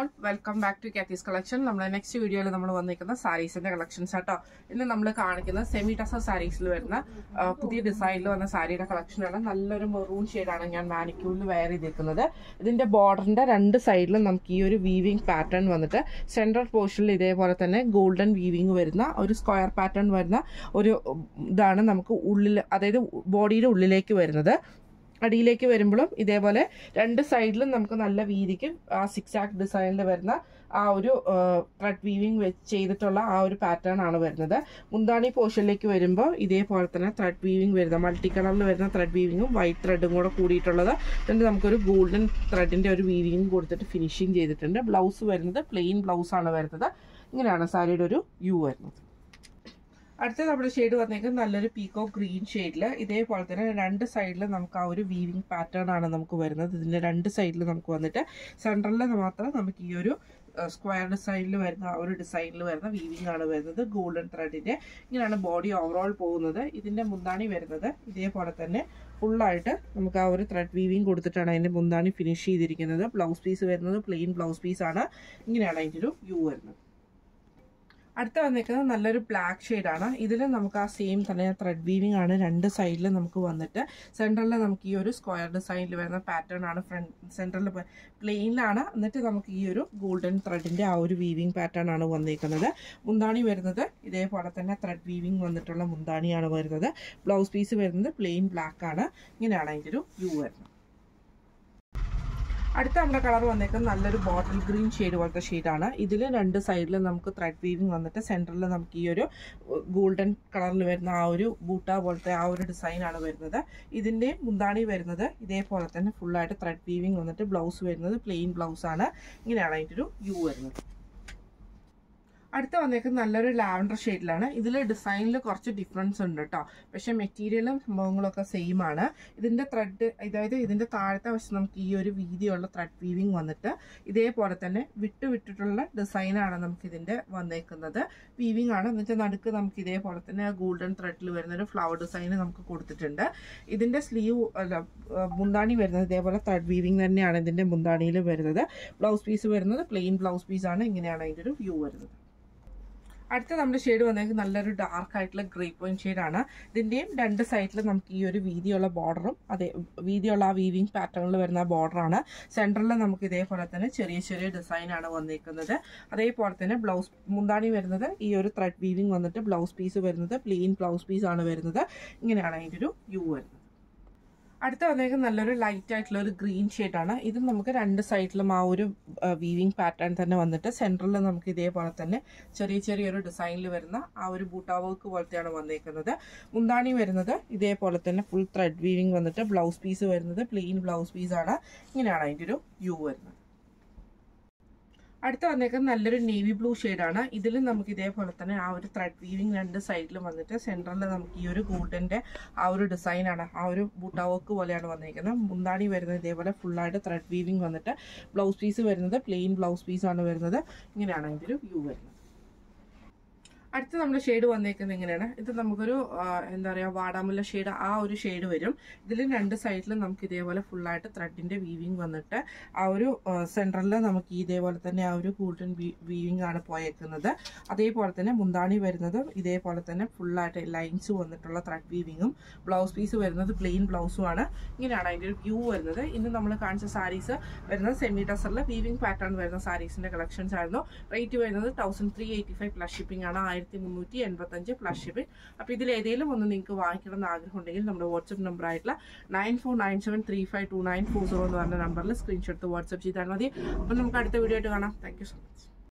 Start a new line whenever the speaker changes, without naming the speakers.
all welcome back to Kathy's collection നമ്മുടെ next വീഡിയോയിൽ നമ്മൾ വന്നിരിക്കുന്ന സാരീസിന്റെ കളക്ഷൻസ് ആട്ടോ ഇന്ന് നമ്മൾ കാണിക്കുന്ന സെമി ടസർ സാരീസിൽ വരുന്ന ആ, പുതിയ ഡിസൈനിൽ വന്ന സാരിയുടെ കളക്ഷനാണ് നല്ലൊരു മെറൂൺ ഷെയ്ഡാണ് ഞാൻ മാനിക്യൂളിൽ വെയർ ചെയ്തിരിക്കുന്നത് ഇതിന്റെ ബോർഡറിന്റെ രണ്ട് സൈഡിലും നമുക്ക് ഈ ഒരു വീവിംഗ് പാറ്റേൺ വന്നിട്ട് സെൻട്രൽ പോർഷനിൽ ഇതേപോലെ തന്നെ ഗോൾഡൻ വീവിംഗ് വരുന്ന ഒരു സ്ക്വയർ പാറ്റേൺ വരുന്ന ഒരു ഇതാണ് നമുക്ക് ഉള്ളിൽ അതായത് ബോഡിയുടെ ഉള്ളിലേക്ക് വരുന്നത് അടിയിലേക്ക് വരുമ്പോഴും ഇതേപോലെ രണ്ട് സൈഡിലും നമുക്ക് നല്ല വീതിക്ക് ആ സിക്സ് ആക്ട് ഡിസൈനിൽ വരുന്ന ആ ഒരു ത്രെഡ് വീവിങ് വെച്ച് ചെയ്തിട്ടുള്ള ആ ഒരു പാറ്റേൺ ആണ് വരുന്നത് മുന്താണി പോർഷനിലേക്ക് വരുമ്പോൾ ഇതേപോലെ തന്നെ ത്രെഡ് വീവിങ് വരുന്നത് മൾട്ടി കളറിൽ വരുന്ന ത്രെഡ് വീവിങ്ങും വൈറ്റ് ത്രെഡും കൂടെ കൂടിയിട്ടുള്ളത് എന്നിട്ട് നമുക്കൊരു ഗോൾഡൻ ത്രെഡിന്റെ ഒരു വീവിങ് കൊടുത്തിട്ട് ഫിനിഷിങ് ചെയ്തിട്ടുണ്ട് ബ്ലൗസ് വരുന്നത് പ്ലെയിൻ ബ്ലൗസ് ആണ് വരുന്നത് ഇങ്ങനെയാണ് സാരിയുടെ ഒരു വ്യൂ വരുന്നത് അടുത്ത നമ്മുടെ ഷെയ്ഡ് വന്നേക്കുന്നത് നല്ലൊരു പീക്കോ ഗ്രീൻ ഷെയ്ഡിൽ ഇതേപോലെ തന്നെ രണ്ട് സൈഡിൽ നമുക്ക് ആ ഒരു വീവിങ് പാറ്റേൺ ആണ് നമുക്ക് വരുന്നത് ഇതിന്റെ രണ്ട് സൈഡിൽ നമുക്ക് വന്നിട്ട് സെൻട്രലിൽ മാത്രം നമുക്ക് ഈ ഒരു സ്ക്വയർ ഡിസൈനിൽ വരുന്ന ആ ഒരു ഡിസൈനിൽ വരുന്ന വീവിംഗ് ആണ് വരുന്നത് ഗോൾഡൻ ത്രെഡിന്റെ ഇങ്ങനെയാണ് ബോഡി ഓവറോൾ പോകുന്നത് ഇതിന്റെ മുന്താണി വരുന്നത് ഇതേപോലെ തന്നെ ഫുള്ളായിട്ട് നമുക്ക് ആ ഒരു ത്രെഡ് വീവിംഗ് കൊടുത്തിട്ടാണ് അതിന്റെ മുന്താണി ഫിനിഷ് ചെയ്തിരിക്കുന്നത് ബ്ലൗസ് പീസ് വരുന്നത് പ്ലെയിൻ ബ്ലൗസ് പീസ് ആണ് ഇങ്ങനെയാണ് അതിന്റെ ഒരു വ്യൂ വരുന്നത് അടുത്ത വന്നിരിക്കുന്നത് നല്ലൊരു ബ്ലാക്ക് ആണ് ഇതിൽ നമുക്ക് ആ സെയിം തന്നെ ത്രെഡ് വീവിംഗ് ആണ് രണ്ട് സൈഡിൽ നമുക്ക് വന്നിട്ട് സെൻട്രലിൽ നമുക്ക് ഈ ഒരു സ്ക്വയർ ഡിസൈനിൽ വരുന്ന പാറ്റേൺ ആണ് ഫ്രണ്ട് സെൻട്രലിൽ പ്ലെയിനിലാണ് എന്നിട്ട് നമുക്ക് ഈ ഒരു ഗോൾഡൻ ത്രെഡിന്റെ ആ ഒരു വീവിംഗ് പാറ്റേൺ ആണ് വന്നിരിക്കുന്നത് മുന്താണി വരുന്നത് ഇതേപോലെ തന്നെ ത്രെഡ് വീവിംഗ് വന്നിട്ടുള്ള മുന്താണിയാണ് വരുന്നത് ബ്ലൗസ് പീസ് വരുന്നത് പ്ലെയിൻ ബ്ലാക്ക് ആണ് ഇങ്ങനെയാണ് അതിൻ്റെ ഒരു വ്യൂ വരുന്നത് അടുത്ത നമ്മുടെ കളർ വന്നേക്കുന്നത് നല്ലൊരു ബോട്ടിൽ ഗ്രീൻ ഷെയ്ഡ് പോലത്തെ ഷെയ്ഡാണ് ഇതിൽ രണ്ട് സൈഡിലും നമുക്ക് ത്രെഡ് വീവിങ് വന്നിട്ട് സെൻറ്ററിൽ നമുക്ക് ഈ ഒരു ഗോൾഡൻ കളറിൽ വരുന്ന ആ ഒരു ബൂട്ട പോലത്തെ ആ ഒരു ഡിസൈനാണ് വരുന്നത് ഇതിൻ്റെ മുന്താണി വരുന്നത് ഇതേപോലെ തന്നെ ഫുള്ളായിട്ട് ത്രെഡ് വീവിങ് വന്നിട്ട് ബ്ലൗസ് വരുന്നത് പ്ലെയിൻ ബ്ലൗസ് ആണ് ഇങ്ങനെയാണ് അതിൻ്റെ ഒരു വ്യൂ വരുന്നത് അടുത്ത വന്നേക്കുന്നത് നല്ലൊരു ലാവൻഡർ ഷെയ്ഡിലാണ് ഇതിൽ ഡിസൈനിൽ കുറച്ച് ഡിഫറൻസ് ഉണ്ട് കേട്ടോ പക്ഷെ മെറ്റീരിയലും സംഭവങ്ങളൊക്കെ സെയിം ആണ് ഇതിന്റെ ത്രെഡ് അതായത് ഇതിന്റെ താഴത്തെ വശം നമുക്ക് ഈ ഒരു വീതിയുള്ള ത്രെഡ് വീവിങ് വന്നിട്ട് ഇതേപോലെ തന്നെ വിട്ടു വിട്ടിട്ടുള്ള ഡിസൈനാണ് നമുക്ക് ഇതിന്റെ വന്നേക്കുന്നത് വീവിങ് ആണ് എന്നുവെച്ചാൽ നടുക്ക് നമുക്ക് ഇതേപോലെ തന്നെ ഗോൾഡൻ ത്രെഡിൽ വരുന്ന ഒരു ഫ്ലവർ ഡിസൈൻ നമുക്ക് കൊടുത്തിട്ടുണ്ട് ഇതിന്റെ സ്ലീവ് അല്ല മുന്താണി വരുന്നത് ഇതേപോലെ ത്രെഡ് വീവിങ് തന്നെയാണ് ഇതിന്റെ മുന്താണിയിൽ വരുന്നത് ബ്ലൗസ് പീസ് വരുന്നത് പ്ലെയിൻ ബ്ലൗസ് പീസ് ആണ് ഇങ്ങനെയാണ് അതിന്റെ ഒരു വ്യൂ വരുന്നത് അടുത്ത നമ്മുടെ ഷെയ്ഡ് വന്നേക്കുന്നത് നല്ലൊരു ഡാർക്ക് ആയിട്ടുള്ള ഗ്രേ പോയിന്റ് ഷെയ്ഡാണ് ഇതിന്റെയും രണ്ട് സൈഡിൽ നമുക്ക് ഈ ഒരു വീതിയുള്ള ബോർഡറും അതെ വീതിയുള്ള ആ വീവിങ് പാറ്റേണിൽ വരുന്ന ബോർഡറാണ് സെൻട്രലിൽ നമുക്ക് ഇതേപോലെ തന്നെ ചെറിയ ചെറിയ ഡിസൈൻ ആണ് വന്നിരിക്കുന്നത് അതേപോലെ തന്നെ ബ്ലൗസ് മുന്താണി വരുന്നത് ഈ ഒരു ത്രെഡ് വീവിങ് വന്നിട്ട് ബ്ലൗസ് പീസ് വരുന്നത് പ്ലെയിൻ ബ്ലൗസ് പീസ് ആണ് വരുന്നത് ഇങ്ങനെയാണ് അതിൻ്റെ ഒരു വ്യൂ വരുന്നത് അടുത്ത വന്നേക്കുന്നത് നല്ലൊരു ലൈറ്റ് ആയിട്ടുള്ള ഒരു ഗ്രീൻ ആണ് ഇത് നമുക്ക് രണ്ട് സൈഡിലും ആ ഒരു വീവിംഗ് പാറ്റേൺ തന്നെ വന്നിട്ട് സെൻട്രലിൽ നമുക്ക് ഇതേപോലെ തന്നെ ചെറിയ ചെറിയൊരു ഡിസൈനിൽ വരുന്ന ആ ഒരു ബൂട്ടാ വർക്ക് പോലത്തെയാണ് വന്നേക്കുന്നത് മുന്താണി വരുന്നത് ഇതേപോലെ തന്നെ ഫുൾ ത്രെഡ് വീവിംഗ് വന്നിട്ട് ബ്ലൗസ് പീസ് വരുന്നത് പ്ലെയിൻ ബ്ലൗസ് പീസ് ആണ് ഇങ്ങനെയാണ് അതിൻ്റെ ഒരു വ്യൂ വരുന്നത് അടുത്ത വന്നേക്കുന്നത് നല്ലൊരു നേവി ബ്ലൂ ആണ് ഇതിൽ നമുക്ക് ഇതേപോലെ തന്നെ ആ ഒരു ത്രെഡ് വീവിങ് രണ്ട് സൈഡിലും വന്നിട്ട് സെൻട്രലിൽ നമുക്ക് ഈ ഒരു ഗോൾഡന്റെ ആ ഒരു ഡിസൈൻ ആണ് ആ ഒരു ബൂട്ട വർക്ക് പോലെയാണ് വന്നിരിക്കുന്നത് മുന്താണി വരുന്നത് ഇതേപോലെ ഫുള്ളായിട്ട് ത്രെഡ് വീവിങ് വന്നിട്ട് ബ്ലൗസ് പീസ് വരുന്നത് പ്ലെയിൻ ബ്ലൗസ് പീസ് ആണ് വരുന്നത് ഇങ്ങനെയാണ് അതിൻ്റെ ഒരു വ്യൂ വരുന്നത് അടുത്ത നമ്മുടെ ഷെയ്ഡ് വന്നേക്കുന്നത് ഇങ്ങനെയാണ് ഇത് നമുക്കൊരു ആ, എന്താ പറയുക വാടാമുല്ല ഷെയ്ഡ് ആ ഒരു ഷെയ്ഡ് വരും ഇതിൽ രണ്ട് സൈഡിലും നമുക്ക് ഇതേപോലെ ഫുള്ളായിട്ട് ത്രെഡിന്റെ വീവിങ് വന്നിട്ട് ആ ഒരു സെൻട്രലിൽ നമുക്ക് ഇതേപോലെ തന്നെ ആ ഒരു ഗോൾഡൻ വീവിങ് ആണ് പോയേക്കുന്നത് അതേപോലെ തന്നെ മുന്താണി വരുന്നത് ഇതേപോലെ തന്നെ ഫുള്ളായിട്ട് ലൈൻസ് വന്നിട്ടുള്ള ത്രെഡ് വീവിങ്ങും ബ്ലൗസ് പീസ് വരുന്നത് പ്ലെയിൻ ബ്ലൗസും ആണ് ഇങ്ങനെയാണ് അതിൻ്റെ ഒരു വ്യൂ വരുന്നത് ഇന്ന് നമ്മൾ കാണിച്ച സാരീസ് വരുന്നത് സെമി ടസറിൽ വീവിംഗ് പാറ്റേൺ വരുന്ന സാരീസിന്റെ കളക്ഷൻസ് ആയിരുന്നു റേറ്റ് വരുന്നത് thousand three eighty five plus shipping ആണ് ആയിരത്തി മുന്നൂറ്റി എൺപത്തഞ്ച് പ്ലസ് ഷിപ്പിംഗ് അപ്പോൾ ഇതിൽ ഏതെങ്കിലും ഒന്ന് നിങ്ങൾക്ക് വാങ്ങിക്കണം എന്ന് ആഗ്രഹം ഉണ്ടെങ്കിൽ നമ്മുടെ വാട്സപ്പ് നമ്പർ ആയിട്ടുള്ള nine four nine seven three five two nine four zero എന്ന് പറഞ്ഞ നമ്പറിൽ സ്ക്രീൻഷോട്ട് വാട്സപ്പ് ചെയ്താൽ മതി അപ്പോൾ നമുക്ക് അടുത്ത വീഡിയോ ആയിട്ട് കാണാം താങ്ക് യു സോ മച്ച്